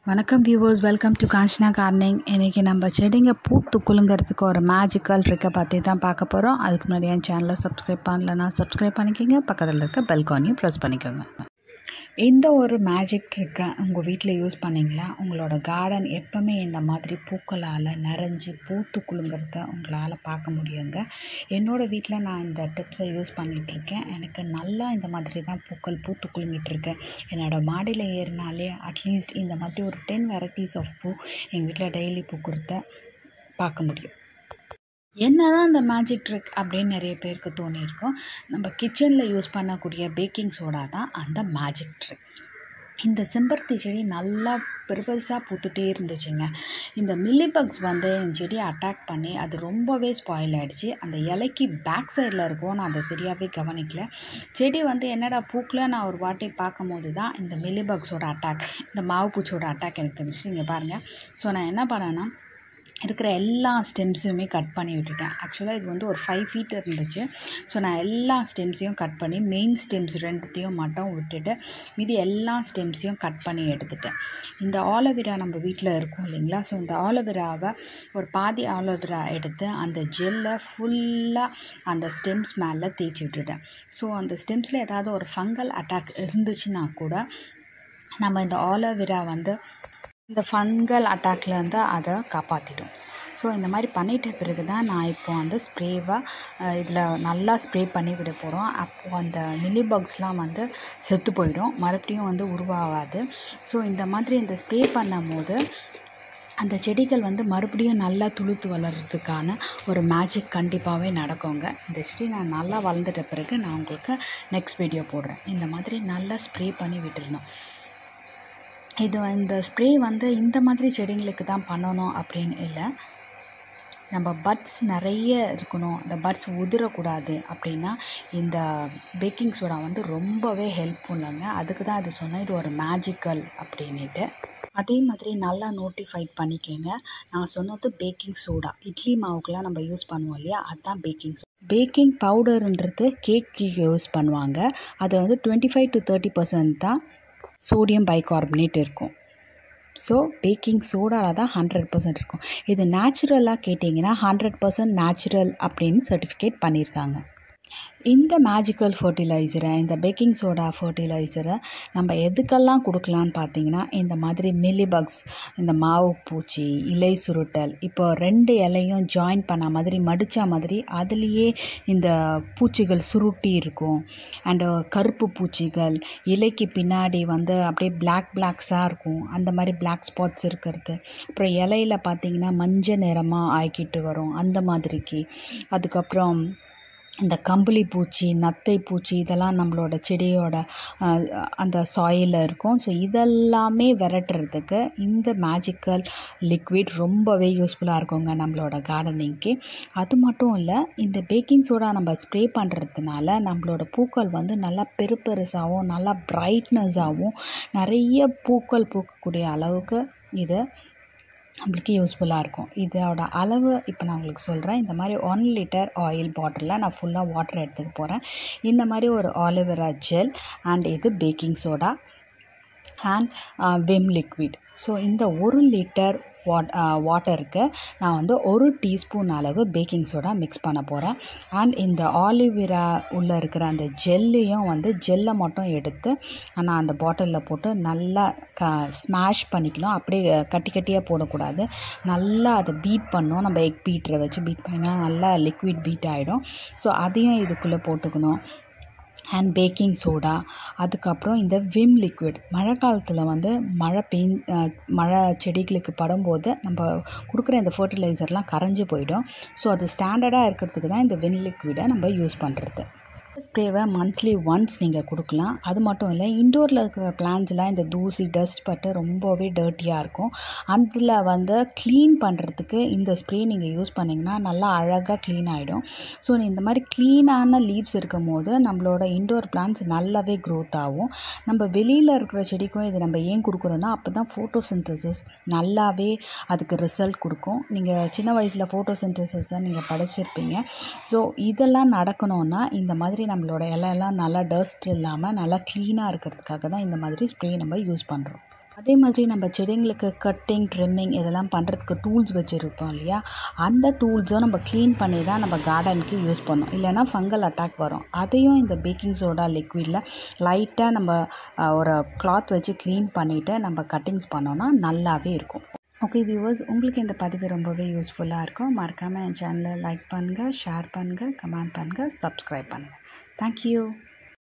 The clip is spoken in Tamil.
வணக்கம் viewers welcome to Kanchana gardening இன்றைக்கி நம்ம செடிங்க பூத்து குலுங்கிறதுக்கு ஒரு மேஜிக்கல் ட்ரிக்கை பற்றி தான் பார்க்க போகிறோம் அதுக்கு முன்னாடி என் சேனலை சப்ஸ்கிரைப் பண்ணலன்னா சப்ஸ்கிரைப் பண்ணிக்கோங்க பக்கத்தில் இருக்க பெல்கானியும் ப்ரெஸ் பண்ணிக்கோங்க இந்த ஒரு மேஜிக் ட்ரிக்கை உங்கள் வீட்டில் யூஸ் பண்ணிங்களா உங்களோட கார்டன் எப்போவுமே இந்த மாதிரி பூக்களால் நிறைஞ்சு பூத்து குலுங்கிறத உங்களால் பார்க்க முடியுங்க என்னோடய வீட்டில் நான் இந்த டிப்ஸை யூஸ் பண்ணிகிட்ருக்கேன் எனக்கு நல்லா இந்த மாதிரி தான் பூக்கள் பூத்து குலுங்கிட்டுருக்கு என்னோடய மாடியில் ஏறினாலே அட்லீஸ்ட் இந்த மாதிரி ஒரு டென் வெரைட்டிஸ் ஆஃப் பூ எங்கள் வீட்டில் டெய்லி பூக்கிறத பார்க்க முடியும் என்ன தான் இந்த மேஜிக் ட்ரிக் அப்படின்னு நிறைய பேருக்கு தோணியிருக்கும் நம்ம கிச்சனில் யூஸ் பண்ணக்கூடிய பேக்கிங் சோடா தான் அந்த மேஜிக் ட்ரிக் இந்த செம்பருத்தி செடி நல்லா பெருசாக பூத்துட்டே இருந்துச்சுங்க இந்த மில்லிபக்ஸ் வந்து இந்த செடியை அட்டாக் பண்ணி அது ரொம்பவே ஸ்பாயில் ஆகிடுச்சு அந்த இலைக்கு பேக் சைடில் இருக்கும் நான் அதை சரியாகவே கவனிக்கல செடி வந்து என்னடா பூக்கில் நான் ஒரு வாட்டி பார்க்கும் போது தான் இந்த மில்லிபக்ஸோட அட்டாக் இந்த மாவு பூச்சியோட அட்டாக் எனக்கு தெரிஞ்சு இங்கே பாருங்கள் ஸோ நான் என்ன பண்ணேன்னா இருக்கிற எல்லா ஸ்டெம்ஸையுமே கட் பண்ணி விட்டுட்டேன் ஆக்சுவலாக இது வந்து ஒரு ஃபைவ் ஃபீட் இருந்துச்சு ஸோ நான் எல்லா ஸ்டெம்ஸையும் கட் பண்ணி மெயின் ஸ்டெம்ஸ் ரெண்டுத்தையும் மட்டும் விட்டுட்டு மீதி எல்லா ஸ்டெம்ஸையும் கட் பண்ணி எடுத்துட்டேன் இந்த ஆலோவேரா நம்ம வீட்டில் இருக்கும் இல்லைங்களா ஸோ இந்த ஆலோவேராவை ஒரு பாதி ஆலோவேரா எடுத்து அந்த ஜெல்லை ஃபுல்லாக அந்த ஸ்டெம்ஸ் மேலே தேய்ச்சி விட்டுட்டேன் ஸோ அந்த ஸ்டெம்ஸில் ஏதாவது ஒரு ஃபங்கல் அட்டாக் இருந்துச்சுன்னா கூட நம்ம இந்த ஆலோவேரா வந்து இந்த ஃபங்கல் அட்டாக்லேருந்து அதை காப்பாற்றிடும் ஸோ இந்த மாதிரி பண்ணிட்ட பிறகு தான் நான் இப்போ வந்து ஸ்ப்ரேவாக இதில் நல்லா ஸ்ப்ரே பண்ணி விட போகிறோம் அப்போது அந்த மில்லி பக்ஸ்லாம் வந்து செத்து போயிடும் மறுபடியும் வந்து உருவாகாது ஸோ இந்த மாதிரி இந்த ஸ்ப்ரே பண்ணும் போது அந்த செடிகள் வந்து மறுபடியும் நல்லா துளுத்து வளர்கிறதுக்கான ஒரு மேஜிக் கண்டிப்பாகவே நடக்குங்க இந்த செடி நான் நல்லா வளர்ந்துட்ட பிறகு நான் உங்களுக்கு நெக்ஸ்ட் வீடியோ போடுறேன் இந்த மாதிரி நல்லா ஸ்ப்ரே பண்ணி விட்டுடணும் இது இந்த ஸ்ப்ரே வந்து இந்த மாதிரி செடிங்களுக்கு தான் பண்ணணும் அப்படின்னு இல்லை நம்ம பட்ஸ் நிறைய இருக்கணும் இந்த பட்ஸ் உதிரக்கூடாது அப்படின்னா இந்த பேக்கிங் சோடா வந்து ரொம்பவே ஹெல்ப்ஃபுல்லாங்க அதுக்கு தான் அது சொன்னேன் இது ஒரு மேஜிக்கல் அப்படின்ட்டு அதே மாதிரி நல்லா நோட்டிஃபைட் பண்ணிக்கோங்க நான் சொன்னது பேக்கிங் சோடா இட்லி மாவுக்கெலாம் நம்ம யூஸ் பண்ணுவோம் இல்லையா அதுதான் பேக்கிங் சோடா பேக்கிங் பவுடருன்றது கேக்கு யூஸ் பண்ணுவாங்க அது வந்து twenty five to thirty percent தான் சோடியம் பைகார்பனேட் இருக்கும் ஸோ பேக்கிங் சோடாவில் தான் ஹண்ட்ரட் பர்சன்ட் இருக்கும் இது நேச்சுரலாக கேட்டிங்கன்னா ஹண்ட்ரட் பர்சன்ட் நேச்சுரல் அப்படின்னு சர்டிஃபிகேட் பண்ணியிருக்காங்க இந்த மேஜிக்கல் ஃபர்டிலைசரை இந்த பேக்கிங் சோடா ஃபர்டிலைசரை நம்ம எதுக்கெல்லாம் கொடுக்கலான்னு பார்த்தீங்கன்னா இந்த மாதிரி மில்லிபக்ஸ் இந்த மாவு பூச்சி இலை சுருட்டல் இப்போ ரெண்டு இலையும் ஜாயின் பண்ண மாதிரி மடித்த மாதிரி அதுலேயே இந்த பூச்சிகள் சுருட்டி இருக்கும் அண்டு கருப்பு பூச்சிகள் இலைக்கு பின்னாடி வந்து அப்படியே பிளாக் பிளாக்ஸாக இருக்கும் அந்த மாதிரி பிளாக் ஸ்பாட்ஸ் இருக்கிறது அப்புறம் இலையில பார்த்திங்கன்னா மஞ்சள் நிறமாக ஆக்கிட்டு வரும் அந்த மாதிரிக்கு அதுக்கப்புறம் இந்த கம்பளி பூச்சி நத்தை பூச்சி இதெல்லாம் நம்மளோட செடியோட அந்த சாயிலில் இருக்கும் ஸோ இதெல்லாமே விரட்டுறதுக்கு இந்த மேஜிக்கல் லிக்விட் ரொம்பவே யூஸ்ஃபுல்லாக இருக்குங்க நம்மளோட கார்டனிங்க்கு அது மட்டும் இல்லை இந்த பேக்கிங் சோடா நம்ம ஸ்ப்ரே பண்ணுறதுனால நம்மளோட பூக்கள் வந்து நல்லா பெரு பெருசாகவும் நல்லா பிரைட்னஸாகவும் நிறைய பூக்கள் பூக்கக்கூடிய அளவுக்கு இது நம்மளுக்கு யூஸ்ஃபுல்லாக இருக்கும் இதோட அளவு இப்போ நான் உங்களுக்கு சொல்கிறேன் இந்த மாதிரி ஒன் லிட்டர் ஆயில் பாட்டிலில் நான் ஃபுல்லாக வாட்டர் எடுத்துக்க போகிறேன் இந்த மாதிரி ஒரு ஆலிவேரா ஜெல் அண்ட் இது baking soda and Vim liquid so இந்த ஒரு லிட்டர் வாட் வாட்டருக்கு நான் வந்து ஒரு டீஸ்பூன் அளவு பேக்கிங் சோடா மிக்ஸ் பண்ண போகிறேன் அண்ட் இந்த ஆலிவேரா உள்ளே இருக்கிற அந்த ஜெல்லையும் வந்து ஜெல்லை மட்டும் எடுத்து நான் அந்த பாட்டிலில் போட்டு நல்லா க ஸ்மாஷ் பண்ணிக்கணும் அப்படியே கட்டி கட்டியாக போடக்கூடாது நல்லா அதை பீட் பண்ணணும் நம்ம எக் பீட்டரை வச்சு பீட் பண்ணிங்கன்னா நல்லா லிக்விட் பீட் ஆகிடும் ஸோ அதையும் இதுக்குள்ளே போட்டுக்கணும் அண்ட் பேக்கிங் சோடா அதுக்கப்புறம் இந்த விம் லிக்விட் மழை காலத்தில் வந்து மழை பெய் மழை செடிகளுக்கு படும்போது நம்ம கொடுக்குற இந்த ஃபர்டிலைசர்லாம் கரைஞ்சி போயிடும் ஸோ அது ஸ்டாண்டர்டாக இருக்கிறதுக்கு தான் இந்த விம் லிக்விடை நம்ம யூஸ் பண்ணுறது ஸ்ப்ரேவை மந்த்லி ஒன்ஸ் நீங்கள் கொடுக்கலாம் அது மட்டும் இல்லை இன்டோரில் இருக்கிற பிளான்ஸ்லாம் இந்த தூசி டஸ்ட் பட்டு ரொம்பவே டர்ட்டியாக இருக்கும் அதில் வந்து க்ளீன் பண்ணுறதுக்கு இந்த ஸ்ப்ரே நீங்கள் யூஸ் பண்ணிங்கன்னா நல்லா அழகாக க்ளீன் ஆகிடும் ஸோ இந்த மாதிரி க்ளீனான லீவ்ஸ் இருக்கும் போது நம்மளோட இன்டோர் பிளான்ஸ் நல்லாவே க்ரோத் ஆகும் நம்ம வெளியில் இருக்கிற செடிக்கும் இது நம்ம ஏன் கொடுக்குறோன்னா அப்போ தான் ஃபோட்டோசிந்தசிஸ் நல்லாவே அதுக்கு ரிசல்ட் கொடுக்கும் நீங்கள் சின்ன வயசில் ஃபோட்டோசிந்தசிஸை நீங்கள் படிச்சிருப்பீங்க ஸோ இதெல்லாம் நடக்கணும்னா இந்த மாதிரி நம்மளோட இலையெல்லாம் நல்லா டஸ்ட் இல்லாமல் நல்லா க்ளீனாக இருக்கிறதுக்காக தான் இந்த மாதிரி ஸ்ப்ரே நம்ம யூஸ் பண்ணுறோம் அதே மாதிரி நம்ம செடிங்களுக்கு கட்டிங் ட்ரிம்மிங் இதெல்லாம் பண்ணுறதுக்கு டூல்ஸ் வச்சுருப்போம் இல்லையா அந்த டூல்ஸும் நம்ம க்ளீன் பண்ணி தான் நம்ம கார்டனுக்கு யூஸ் பண்ணோம் இல்லைன்னா ஃபங்கல் அட்டாக் வரும் அதையும் இந்த பேக்கிங் சோடா லிக்விடில் லைட்டாக நம்ம அஹ், ஒரு கிளாத் வச்சு க்ளீன் பண்ணிவிட்டு நம்ம கட்டிங்ஸ் பண்ணோன்னா நல்லாவே இருக்கும் ஓகே வியூவர்ஸ் உங்களுக்கு இந்த பதிவு ரொம்பவே யூஸ்ஃபுல்லாக இருக்கும் மறக்காமல் என் சேனலை லைக் பண்ணுங்கள் ஷேர் பண்ணுங்கள் கமெண்ட் பண்ணுங்கள் சப்ஸ்கிரைப் பண்ணுங்கள் தேங்க்யூ